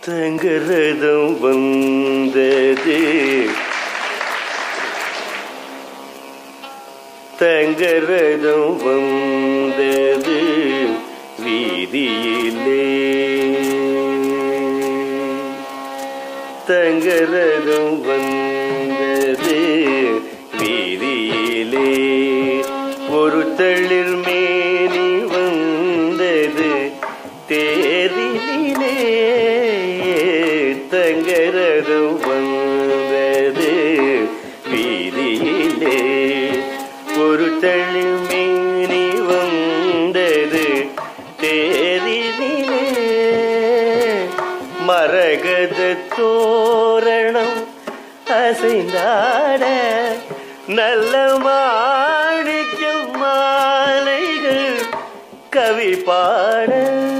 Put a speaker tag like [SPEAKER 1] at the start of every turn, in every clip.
[SPEAKER 1] தங்கரதம் வந்தது தங்கரதம் வந்தது வீதியிலே தங்கரதம் வந்தது வீதியிலே ஒரு தளிர் மேனி வந்தது தேரிலே தங்கரதம் வந்தது வீதியிலே ஒரு தளிர் மேனி வந்தது தேரிலே மரகத தோரணம் அசைந்தாட நல்ல மாணிக்கம் மாலைகள் கவி பாட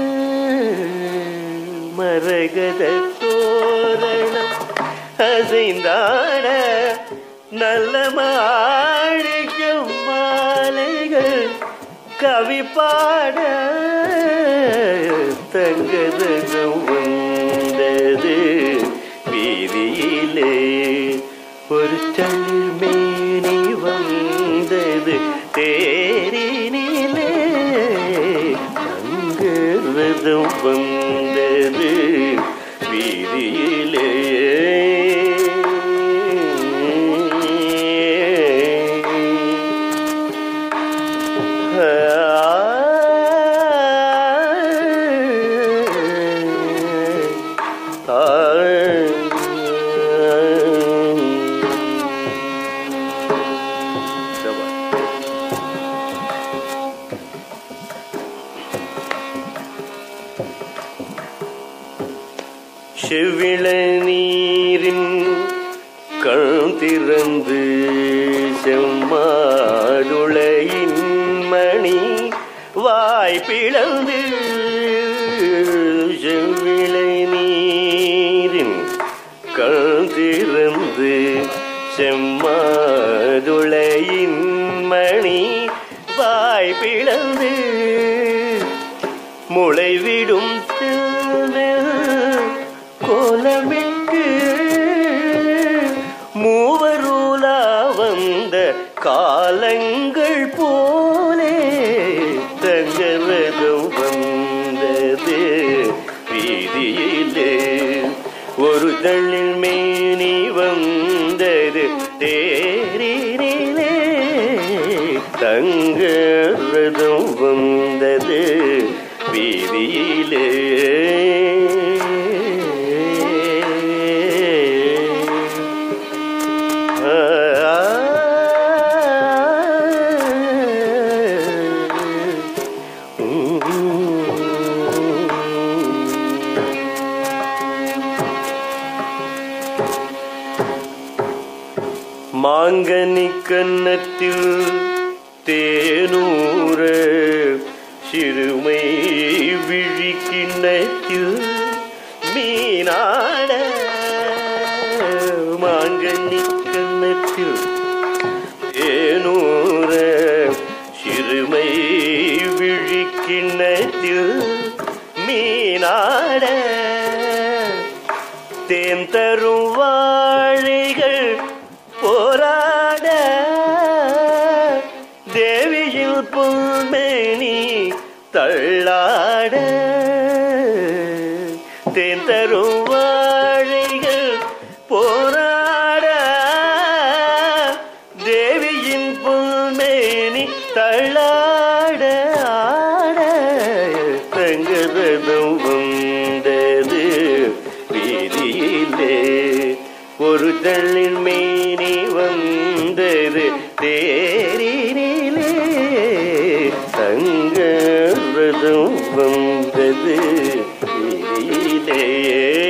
[SPEAKER 1] மரகத தோரணம் அசைந்தாட நல்ல மாணிக்கம் மாலைகள் கவி பாட தங்கதகம் வந்தது வீதியிலே ஒரு தளிர் மேனி வந்தது தேரினிலே தங்கரதம் வந்தது வீதியிலே செவிள நீரின் கண் திறந்து செம்மாதுளையின் மணி வாய் பிளந்து செவ்விளை நீரின் கண் திறந்து செம்மாதுளையின் மணி வாய் பிளந்து முளைவிடும் செல்வெல் கோலமிட்டு மூவரூலா வந்த காலங்கள் போலே தங்கரதம் வந்தது வீதியிலே ஒரு தள்ளில் மேனி வந்தது தேரினிலே தங்கரதம் வந்தது வீதியிலே மாங்கனி கன்னத்தில் தேனூர சிறுமை விழிக்கிண்ணத்தில் மீனாட மாங்கனி கன்னத்தில் தேனூர சிறுமை விழிக்கிண்ணத்தில் மீனாட தேன் தரும் வாழைகள் போராட தேவியில் புல்மேனி தள்ளாட தேன் தரும் வாழைகள் போராட தேவியின் புல்மேனி தள்ளாட ஆட தங்கரதம் வந்தது வீதியிலே ஒரு தள்ளின் மேனி வந்தது தேரினிலே தங்கரதம் வந்தது வீதியிலே